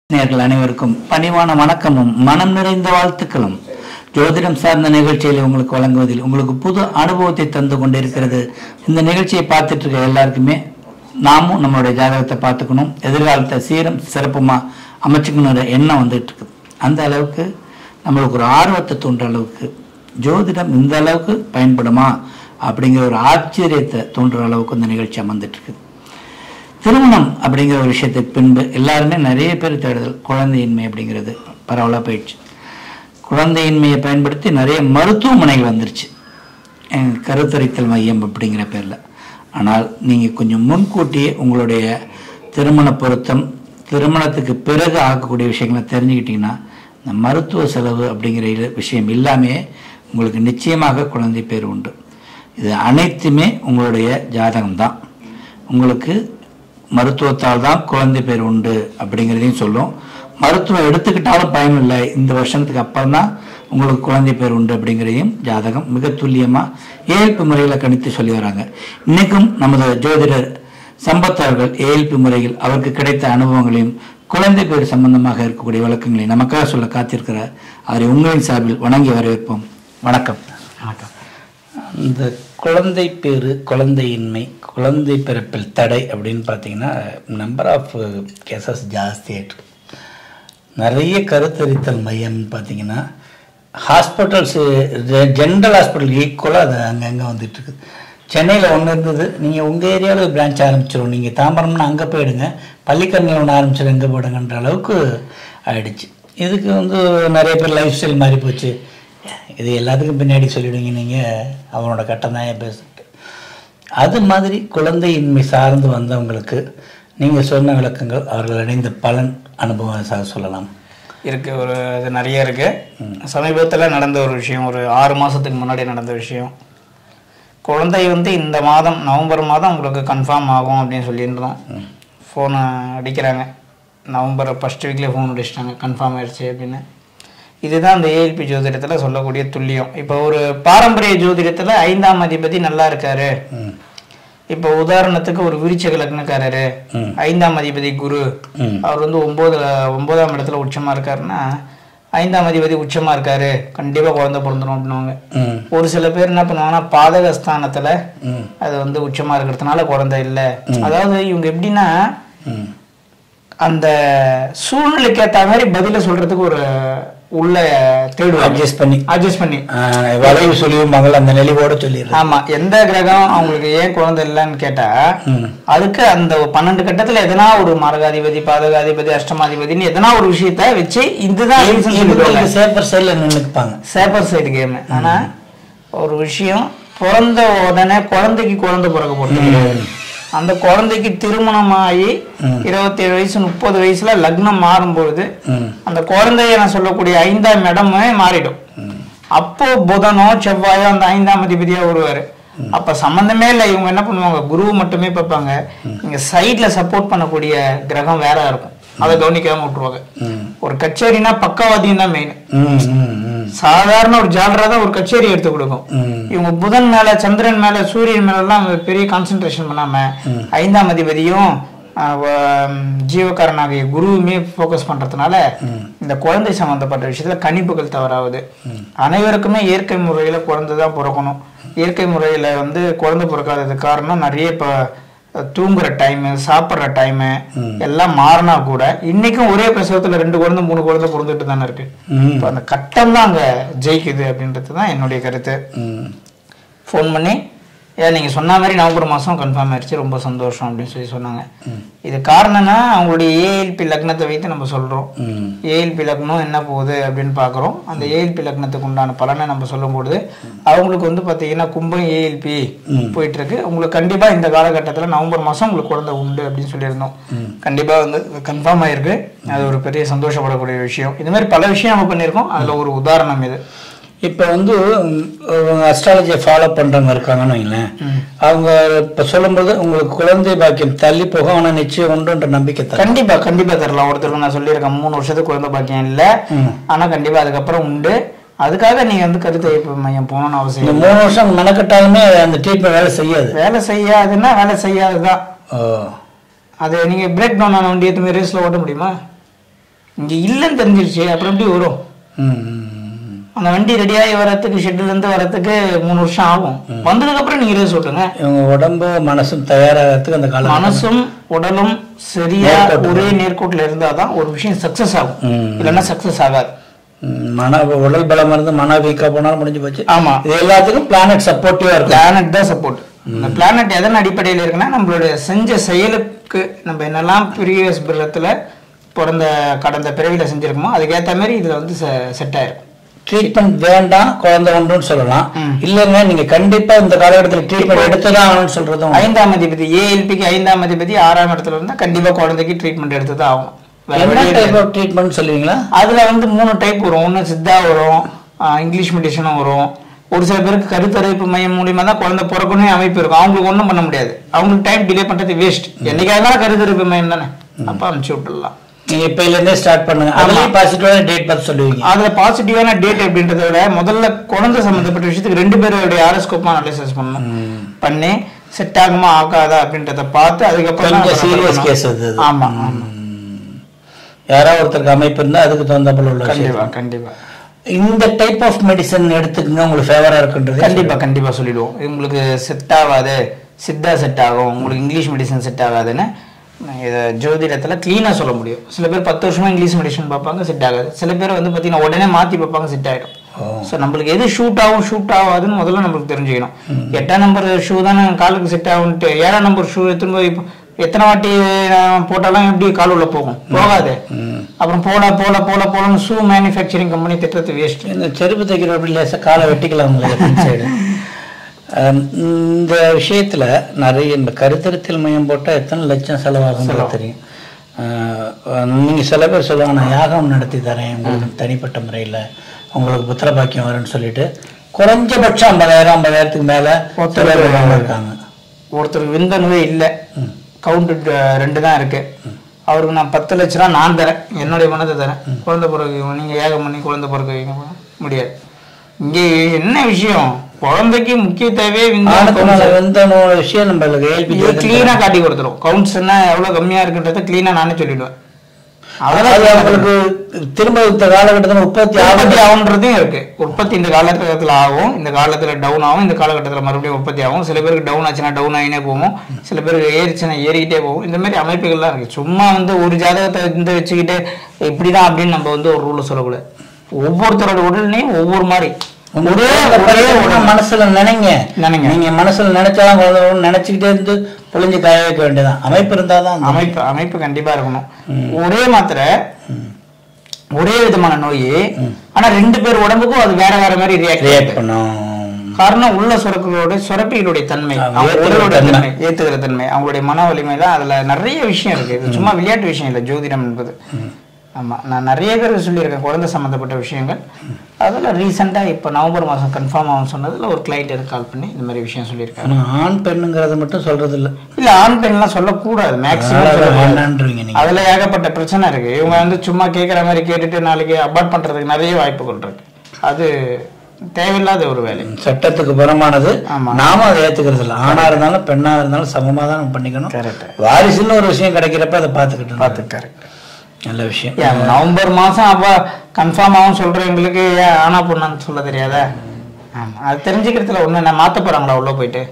நேர்கள் அனைவருக்கும் பணிவான வணக்கமும் மனம் நிறைந்த வாழ்த்துக்களும் ஜோதிடம் சார்ந்த நிகழ்ச்சிகளை உங்களுக்கு வழங்குவதில் உங்களுக்கு புது அனுபவத்தை தந்து கொண்டிருக்கிறது இந்த நிகழ்ச்சியை பார்த்துட்டு இருக்க எல்லாருக்குமே நாமும் நம்மளுடைய ஜாதகத்தை பார்த்துக்கணும் எதிர்காலத்தை சீரம் சிறப்புமா அமைச்சுக்கணுன்ற எண்ணம் வந்துட்டு இருக்குது அந்த அளவுக்கு நம்மளுக்கு ஒரு ஆர்வத்தை தூண்டுற அளவுக்கு ஜோதிடம் இந்த அளவுக்கு பயன்படுமா அப்படிங்கிற ஒரு ஆச்சரியத்தை தூண்டுற அளவுக்கு இந்த நிகழ்ச்சி அமர்ந்துட்டு இருக்குது திருமணம் அப்படிங்கிற ஒரு விஷயத்துக்கு பின்பு எல்லாருமே நிறைய பேர் தேடுதல் குழந்தையின்மை அப்படிங்கிறது பரவலாக போயிடுச்சு குழந்தையின்மையை பயன்படுத்தி நிறைய மருத்துவமனைகள் வந்துருச்சு அஹ் கருத்தரித்தல் மையம் அப்படிங்கிற பேரில் ஆனால் நீங்கள் கொஞ்சம் முன்கூட்டியே உங்களுடைய திருமண பொருத்தம் திருமணத்துக்கு பிறகு ஆகக்கூடிய விஷயங்களை தெரிஞ்சுக்கிட்டிங்கன்னா இந்த மருத்துவ செலவு அப்படிங்கிற இல- விஷயம் இல்லாமே உங்களுக்கு நிச்சயமாக குழந்தை பேர் உண்டு இது அனைத்துமே உங்களுடைய ஜாதகம்தான் உங்களுக்கு மருத்துவத்தால் தான் குழந்தை பேர் உண்டு அப்படிங்கிறதையும் சொல்லும் மருத்துவம் எடுத்துக்கிட்டாலும் பயன் இல்லை இந்த வருஷத்துக்கு அப்புறம் தான் உங்களுக்கு குழந்தை பேர் உண்டு அப்படிங்கிறதையும் ஜாதகம் மிக துல்லியமாக ஏழ்பு முறையில் கணித்து சொல்லி வராங்க இன்னைக்கும் நமது ஜோதிடர் சம்பத் அவர்கள் ஏஎல்பி முறையில் அவருக்கு கிடைத்த அனுபவங்களையும் குழந்தை பேர் சம்பந்தமாக இருக்கக்கூடிய விளக்கங்களையும் நமக்காக சொல்ல காத்திருக்கிறார் அவரை உங்களின் சார்பில் வணங்கி வரவேற்போம் வணக்கம் வணக்கம் இந்த குழந்தை பேரு குழந்தையின்மை குழந்தை பிறப்பில் தடை அப்படின்னு பார்த்தீங்கன்னா நம்பர் ஆஃப் கேசஸ் ஜாஸ்தி ஆயிட்டு நிறைய கருத்தரித்தல் மையம் பார்த்தீங்கன்னா ஹாஸ்பிட்டல்ஸ் ஜென்ரல் ஹாஸ்பிட்டல் ஈக்குவலாக அது அங்கங்கே வந்துட்டு இருக்குது சென்னையில் ஒன்று இருந்தது நீங்கள் உங்கள் ஏரியாவில் பிரான்ச் ஆரம்பிச்சிடும் நீங்கள் தாம்பரம்னா அங்கே போயிடுங்க பள்ளிக்கரணில் ஒன்று ஆரம்பிச்சிடும் எங்கே போடுங்கன்ற அளவுக்கு ஆயிடுச்சு இதுக்கு வந்து நிறைய பேர் லைஃப் ஸ்டைல் மாறி போச்சு இது எல்லாத்துக்கும் பின்னாடி சொல்லிடுவீங்க நீங்கள் அவனோட கட்டம் தான் என் பேசுறது அது மாதிரி குழந்தையின்மை சார்ந்து வந்தவங்களுக்கு நீங்கள் சொன்ன விளக்கங்கள் அவர்கள் அடைந்த பலன் அனுபவம் சார் சொல்லலாம் இருக்கு ஒரு இது நிறைய இருக்கு சமீபத்தில் நடந்த ஒரு விஷயம் ஒரு ஆறு மாசத்துக்கு முன்னாடி நடந்த விஷயம் குழந்தை வந்து இந்த மாதம் நவம்பர் மாதம் உங்களுக்கு கன்ஃபார்ம் ஆகும் அப்படின்னு சொல்லியிருந்தோம் ஃபோனை அடிக்கிறாங்க நவம்பர் ஃபர்ஸ்ட் வீக்லேயே ஃபோன் அடிச்சிட்டாங்க கன்ஃபார்ம் ஆயிடுச்சு அப்படின்னு இதுதான் இந்த ஏஎல்பி ஜோதிடத்தில் சொல்லக்கூடிய துல்லியம் இப்போ ஒரு பாரம்பரிய ஜோதிடத்தில் ஐந்தாம் அதிபதி நல்லா இருக்காரு ம் இப்போ உதாரணத்துக்கு ஒரு விருச்சக லக்னக்காரரு ம். ஐந்தாம் அதிபதி குரு ம் அவர் வந்து ஒன்பது ஒன்பதாம் இடத்துல உச்சமா இருக்காருன்னா ஐந்தாம் அதிபதி உச்சமா இருக்காரு கண்டிப்பா குழந்தை பிறந்துடும் அப்படின்னுவாங்க ம் ஒரு சில பேர் என்ன பண்ணுவாங்கன்னா பாதகஸ்தானத்துல ம் அது வந்து உச்சமா இருக்கிறதுனால குழந்தை இல்லை அதாவது இவங்க எப்படின்னா ம் அந்த சூழ்நிலைக்கு ஏற்ற மாதிரி பதில சொல்றதுக்கு ஒரு உள்ள தேடுவாங்க அட்ஜஸ்ட் பண்ணி அட்ஜஸ்ட் பண்ணி ஆஹ், வளைவு சொல்லியும்பாங்கல்ல அந்த நெளிவோட சொல்லிடுறேன் ஆமா எந்த கிரகம் அவங்களுக்கு ஏன் குழந்தை இல்லைன்னு கேட்டா ம் அதுக்கு அந்த பன்னெண்டு கட்டத்துல எதனா ஒரு மரகாதிபதி பாதகாதிபதி அஷ்டமாதிபதினு எதனா ஒரு விஷயத்த வச்சு இதுதான் reason சொல்லிடுவாங்க. இவங்களுக்கு சேப்பர் சைடில் நின்றுப்பாங்க சேப்பர் சைடு கேம் ஆனா ஒரு விஷயம் பிறந்த உடனே குழந்தைக்கு குழந்தை பிறக்க போட்டு அந்த குழந்தைக்கு திருமணம் ஆகி இருபத்தி ஏழு வயசு முப்பது வயசுல லக்னம் மாறும்பொழுது ம் அந்த குழந்தைய நான் சொல்லக்கூடிய ஐந்தாம் இடமே மாறிடும் அப்போ புதனோ செவ்வாயோ அந்த ஐந்தாம் அதிபதியா வருவாரு அப்ப சம்பந்தமே இல்லை இவங்க என்ன பண்ணுவாங்க குருவை மட்டுமே பார்ப்பாங்க இங்க சைட்ல சப்போர்ட் பண்ணக்கூடிய கிரகம் வேற இருக்கும் அதை கவனிக்காம விட்டுருவாங்க ம் ஒரு கச்சேரினா பக்கவாதியம் தான் மெயின் ம் ம் ம் சாதாரண ஒரு ஜாலரா தான் ஒரு கச்சேரி எடுத்து கொடுக்கும் ம் இவங்க புதன் மேல சந்திரன் மேல சூரியன் மேல எல்லாம் பெரிய கான்சென்ட்ரேஷன் பண்ணாம ஐந்தாம் அதிபதியும் ஆஹ், வ- ஜீவகாரனாகிய குருவுமே ஃபோக்கஸ் பண்றதுனால இந்த குழந்தை சம்பந்தப்பட்ட விஷயத்துல கணிப்புகள் தவறாகுது அனைவருக்குமே இயற்கை முறையில குழந்தை தான் பிறக்கணும் இயற்கை முறையில வந்து குழந்தை பிறக்காததுக்கு காரணம் நிறைய இப்போ தூங்குற டைமு சாப்பிட்ற டைமு எல்லாம் மாறினா கூட இன்னைக்கும் ஒரே பிரசவத்துல ரெண்டு குழந்தை மூணு குழந்தை பிறந்துட்டு தானே இருக்கு ம் இப்போ அந்த கட்டம் தான் அங்கே ஜெயிக்குது அப்படின்றது தான் என்னுடைய கருத்து ம் ஃபோன் பண்ணி ஏன் நீங்கள் சொன்ன மாதிரி நவம்பர் மாதம் கன்ஃபார்ம் ஆயிடுச்சு ரொம்ப சந்தோஷம் அப்படின்னு சொல்லி சொன்னாங்க இது காரணம்னா அவங்களுடைய ஏஎல்பி லக்னத்தை வைத்து நம்ம சொல்கிறோம் ம் ஏஎல்பி லக்னம் என்ன போகுது அப்படின்னு பார்க்குறோம் அந்த ஏஎல்பி லக்னத்துக்கு உண்டான பலனை நம்ம சொல்லும்போது அவங்களுக்கு வந்து பார்த்தீங்கன்னா கும்பம் ஏஎல்பி போயிட்டு இருக்கு உங்களுக்கு கண்டிப்பாக இந்த காலகட்டத்தில் நவம்பர் மாதம் உங்களுக்கு குழந்தை உண்டு அப்படின்னு சொல்லியிருந்தோம் கண்டிப்பாக வந்து கன்ஃபார்ம் ஆயிருக்கு அது ஒரு பெரிய சந்தோஷப்படக்கூடிய விஷயம் இது மாதிரி பல விஷயம் நம்ம பண்ணியிருக்கோம் அதில் ஒரு உதாரணம் இது இப்போ வந்து அஸ்ட்ராலஜியை ஃபாலோ பண்ணுறவங்க இருக்காங்கன்னு வைங்களேன் அவங்க இப்போ சொல்லும்போது உங்களுக்கு குழந்தை பாக்கியம் தள்ளி போகும் ஆனால் நிச்சயம் உண்டுன்ற நம்பிக்கை தரும் கண்டிப்பா கண்டிப்பா தரலாம் ஒருத்தருக்கு நான் சொல்லியிருக்கேன் மூணு வருஷத்துக்கு குழந்தை பாக்கியம் இல்ல ம். ஆனா கண்டிப்பா அதுக்கப்புறம் உண்டு அதுக்காக நீங்க வந்து கருத்து மையம் போகணும்னு இந்த அவசியம் இல்லை. மூணு வருஷம் மெனக்கட்டாலுமே அந்த ட்ரீட்மெண்ட் வேலை செய்யாது வேலை செய்யாதுன்னா வேலை செய்யாதுதான் ஓ அது நீங்க பிரேக் டவுன் ஆன வண்டி எதுவுமே ரேஸ்ல ஓட்ட முடியுமா இங்க இல்லைன்னு தெரிஞ்சிருச்சு அப்புறம் எப்படி வரும் ம், ம், ம். அந்த வண்டி ரெடியாகி வரத்துக்கு ஷெட்ல இருந்து வரத்துக்கு மூணு வருஷம் ஆகும் வந்ததுக்கு அப்புறம் நீங்க ரேஸ் ஓட்டுங்க இவங்க உடம்பு மனசும் தயாராகிறதுக்கு அந்த காலம் மனசும் உடலும் சரியா நேர்கோட்டுல. ஒரே நேர்கோட்டில் இருந்தாதான் ஒரு விஷயம் சக்சஸ் ஆகும் ம். இல்லைன்னா சக்சஸ் ஆகாது ம், மன உடல் பலம் இருந்து மன வீக்கா போனாலும் முடிஞ்சு போச்சு ஆமா இது எல்லாத்துக்கும் பிளானட் சப்போர்ட்டிவா இருக்கும் பிளானட் தான் சப்போர்ட் இந்த பிளானட் எதன் அடிப்படையில் இருக்குன்னா நம்மளுடைய செஞ்ச செயலுக்கு நம்ம என்னெல்லாம் ப்ரீவியஸ் பிறத்துல பிறந்த கடந்த பிறவியில செஞ்சிருக்கோமோ அதுக்கேற்ற மாதிரி இதுல வந்து செட் ஆயிருக்கும் ட்ரீட்மெண்ட் வேண்டாம் குழந்தை உண்டுன்னு சொல்லலாம் ம். இல்லைங்க நீங்க கண்டிப்பா இந்த காலகட்டத்தில் ட்ரீட்மெண்ட் எடுத்துதான் ஆகணும்னு சொல்றதும் ஐந்தாம் அதிபதி ஏஎல்பிக்கு ஐந்தாம் அதிபதி ஆறாம் இடத்துல இருந்தா கண்டிப்பா குழந்தைக்கு ட்ரீட்மெண்ட் எடுத்து தான் ஆகும் வேற என்ன வழியே டைப் கிடையாது. ஆஃப் ட்ரீட்மெண்ட் சொல்லுவீங்களா அதுல வந்து மூணு டைப் வரும் ஒன்று சித்தா வரும் ஆஹ் இங்கிலீஷ் மெடிசனும் வரும் ஒரு சில பேருக்கு கருத்தரிப்பு மையம் மூலியமா தான் குழந்தை பிறக்கணும் அமைப்பு இருக்கும் அவங்களுக்கு ஒன்றும் பண்ண முடியாது அவங்களுக்கு டைம் டிலே பண்றது வேஸ்ட் என்னைக்காக கருத்தரிப்பு மையம் தானே அப்ப அனுப்பிச்சு விட்டுடலாம் நீங்க இப்பையில இருந்தே ஸ்டார்ட் பண்ணுங்க அதுலயும் பாசிட்டிவான டேட் பார்த்து சொல்லுவீங்க அதுல பாசிட்டிவான டேட் அப்படின்றத விட முதல்ல குழந்தை சம்பந்தப்பட்ட விஷயத்துக்கு ரெண்டு பேருடைய ஆரோஸ்கோப்பா அனலைசிஸ் பண்ணணும் பண்ணி செட் ஆகுமா ஆகாதா அப்படின்றத பார்த்து அதுக்கப்புறம் தான் கொஞ்சம் அதை serious பண்ணணும். case அது. ஆமா ஆமா யாராவது ஒருத்தருக்கு அமைப்பு இருந்தா அதுக்கு தகுந்த போல உள்ள விஷயம். கண்டிப்பா கண்டிப்பா இந்த டைப் ஆஃப் மெடிசன் எடுத்துக்கங்க உங்களுக்கு ஃபேவரா இருக்குன்றது கண்டிப்பா கண்டிப்பா சொல்லிடுவோம் இது உங்களுக்கு செட் ஆகாது சித்தா செட் ஆகும் உங்களுக்கு இங்கிலீஷ் மெடிசன் செட் ஆகாதுன்னு இதை ஜோதிடத்துல கிளீனா சொல்ல முடியும் சில பேர் பத்து வருஷமா இங்கிலீஷ் மெடிசன் பார்ப்பாங்க செட் ஆகாது சில பேர் வந்து பார்த்தீங்கன்னா உடனே மாத்தி பார்ப்பாங்க செட் ஆயிடும் ஸோ நம்மளுக்கு எது ஷூட் ஆகும் ஷூட் ஆகாதுன்னு முதல்ல நம்மளுக்கு தெரிஞ்சுக்கணும் எட்டாம் நம்பர் ஷூ தானே காலுக்கு செட் ஆகும்ட்டு ஏழாம் நம்பர் ஷூ எத்தனை போய் இப்போ எத்தனை வாட்டி நான் போட்டாலும் எப்படி கால் உள்ள போகும் போகாது அப்புறம் போட போல போல போலன்னு ஷூ மேனுஃபேக்சரிங் கம்பெனி திட்டத்து வேஸ்ட் இந்த செருப்பு தைக்கிற அப்படி லேசா காலை வெட்டிக்கலாம் சைடு இந்த விஷயத்துல நிறைய இந்த கருத்தரித்தல் மையம் போட்டா எத்தனை லட்சம் செலவாகும் தெரியும் அஹ், நீங்க சில பேர் சொல்லுவாங்க நான் யாகம் நடத்தி தரேன் உங்களுக்கு தனிப்பட்ட முறையில உங்களுக்கு புத்திர பாக்கியம் வரும்னு சொல்லிட்டு குறைஞ்சபட்சம் ஐம்பதாயிரம் ஐம்பதாயிரத்துக்கு மேல சில பேர் இருக்காங்க ஒருத்தருக்கு விந்தணுவே இல்லை கவுண்ட் ரெண்டு தான் இருக்கு அவருக்கு நான் பத்து லட்ச ரூபா நான் தரேன் என்னுடைய பணத்தை தரேன் குழந்தை பிறகு நீங்க ஏகம் பண்ணி குழந்தை பிறகு வைங்க முடியாது இங்கே என்ன விஷயம் குழந்தைக்கு முக்கிய தேவையே ஆனத்துனால எந்த நோ- விஷயம் நம்மளுக்கு ஏல்பி கிளீனா காட்டி கொடுத்துரும் கவுண்ட்ஸ் என்ன எவ்வளவு கம்மியா இருக்குன்றத கிளீனா நானே சொல்லிடுவேன் அது அதெல்லாம் அவங்களுக்கு திரும்ப இந்த காலகட்டத்தில் உற்பத்தி உற்பத்தி ஆகும் ஆகுன்றதும் இருக்கு உற்பத்தி இந்த காலகட்டத்தில் ஆகும் இந்த காலத்துல டவுன் ஆகும் இந்த காலகட்டத்தில் மறுபடியும் உற்பத்தி ஆகும் சில பேருக்கு டவுன் ஆச்சுன்னா டவுன் ஆகினே போகும் சில பேருக்கு ஏறிச்சுன்னா ஏறிக்கிட்டே போகும் இந்த மாதிரி அமைப்புகள்லாம் இருக்கு சும்மா வந்து ஒரு ஜாதகத்தை இந்த வச்சுக்கிட்டு இப்படிதான் அப்படின்னு நம்ம வந்து ஒரு ரூல சொல்லக்கூடாது ஒவ்வொருத்தரோட உடல்லையும் ஒவ்வொரு மாதிரி ஒரே ஒரே உடல் மனசுல நினைங்க நினைங்க. நீங்க மனசுல நினைச்சாலும் குழந்தை வரும்னு நினைச்சுக்கிட்டே இருந்து பொழிஞ்சு காய வைக்க வேண்டியதான் அமைப்பு இருந்தாதான் அந்த- அமைப்பு அமைப்பு கண்டிப்பா இருக்கணும் ஒரே மாத்திரை ஒரே விதமான நோய் ஆனா ரெண்டு பேர் உடம்புக்கும் அது வேற வேற மாதிரி ரியாக்ட் react பண்ணும் காரணம் உள்ள சுரக்குகளோட சுரப்பிகளுடைய தன்மை ஆ, அவங்க ஏத்துக்கிற உடலோட தன்மை. தன்மை ஏத்துக்கிற தன்மை அவங்களுடைய மன வலிமை தான் அதுல நிறைய விஷயம் இருக்கு இது சும்மா விளையாட்டு விஷயம் இல்லை ஜோதிடம் என்பது ஆமா நான் நிறைய பேருக்கு சொல்லியிருக்கேன் குழந்தை சம்பந்தப்பட்ட விஷயங்கள் அதுல ரீசெண்டா இப்ப நவம்பர் மாசம் கன்ஃபார்ம் ஆகும் சொன்னதுல ஒரு கிளைண்ட் எனக்கு கால் பண்ணி இந்த மாதிரி விஷயம் சொல்லியிருக்காரு ஆனா ஆண் பெண்ணுங்கிறத மட்டும் சொல்றது இல்ல இல்ல ஆண் பெண்லாம் சொல்லக்கூடாது அதனால மேக்ஸிமம் வேண்டான்றீங்க நீங்க அதுல ஏகப்பட்ட பிரச்சனை இருக்கு இவங்க வந்து சும்மா கேட்குற மாதிரி கேட்டுட்டு நாளைக்கு அபார்ட் பண்றதுக்கு நிறைய வாய்ப்புகள் இருக்கு அது தேவையில்லாத ஒரு வேலை சட்டத்துக்கு புறமானது ஆமா. நாம அதை ஏத்துக்கிறது இல்ல ஆணா இருந்தாலும் பெண்ணா இருந்தாலும் சமமா தான் நம்ம பண்ணிக்கணும் கரெக்ட் வாரிசுன்னு ஒரு விஷயம் கிடைக்கிறப்ப அதை பார்த்துக்கிட்டு பார்த்து கரெக்ட் நல்ல விஷயம் ஏன் நவம்பர் மாசம் அப்ப கன்ஃபார்ம் ஆகும் சொல்றவங்களுக்கு ஏன் ஆனா பொண்ணான்னு சொல்ல தெரியாதா ஆமா அது தெரிஞ்சுக்கிறதுல ஒண்ணு என்ன மாத்த போறாங்களா உள்ள போயிட்டு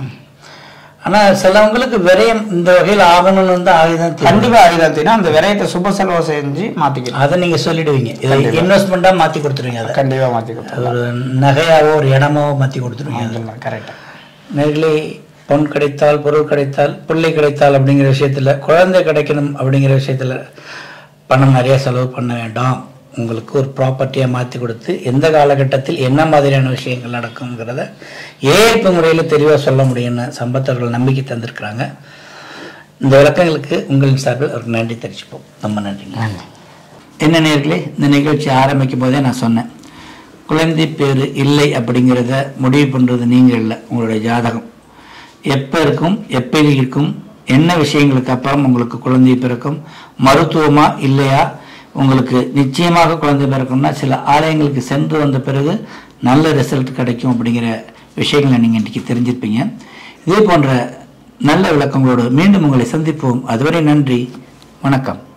ஆனா சிலவங்களுக்கு விரயம் இந்த வகையில் ஆகணும்னு வந்து ஆகிதான் தெரியும் கண்டிப்பா அதுதான் தெரியும் அந்த விரயத்தை சுப செலவு செஞ்சு மாத்திக்கணும் அதை நீங்க சொல்லிடுவீங்க இதை இன்வெஸ்ட்மெண்ட்டா மாத்தி கொடுத்துருவீங்க அதை கண்டிப்பா மாத்திக்கணும் அது ஒரு நகையாவோ ஒரு இடமாவோ மாத்தி கொடுத்துருவீங்க கரெக்டா நேர்களே பொன் கிடைத்தால் பொருள் கிடைத்தால் பிள்ளை கிடைத்தால் அப்படிங்கிற விஷயத்துல குழந்தை கிடைக்கணும் அப்படிங்கிற விஷயத்துல பணம் நிறைய செலவு பண்ண வேண்டாம் உங்களுக்கு ஒரு ப்ராப்பர்ட்டியாக மாற்றி கொடுத்து எந்த காலகட்டத்தில் என்ன மாதிரியான விஷயங்கள் நடக்குங்கிறத ஏற்பு முறையில் தெளிவாக சொல்ல முடியும்னு சம்பத்தவர்கள் நம்பிக்கை தந்திருக்கிறாங்க இந்த விளக்கங்களுக்கு உங்களின் சார்பில் ஒரு நன்றி தெரிவிச்சுப்போம் ரொம்ப நன்றிங்க என்ன நேர்களே இந்த நிகழ்ச்சி ஆரம்பிக்கும் போதே நான் சொன்னேன் குழந்தை பேர் இல்லை அப்படிங்கிறத முடிவு பண்ணுறது நீங்கள் இல்லை உங்களுடைய ஜாதகம் எப்போ இருக்கும் எப்படி இருக்கும் என்ன விஷயங்களுக்கு அப்புறம் உங்களுக்கு குழந்தை பிறக்கும் மருத்துவமா இல்லையா உங்களுக்கு நிச்சயமாக குழந்தை பிறக்கும்னா சில ஆலயங்களுக்கு சென்று வந்த பிறகு நல்ல ரிசல்ட் கிடைக்கும் அப்படிங்கிற விஷயங்களை நீங்கள் இன்றைக்கி தெரிஞ்சிருப்பீங்க இதே போன்ற நல்ல விளக்கங்களோடு மீண்டும் உங்களை சந்திப்போம் அதுவரை நன்றி வணக்கம்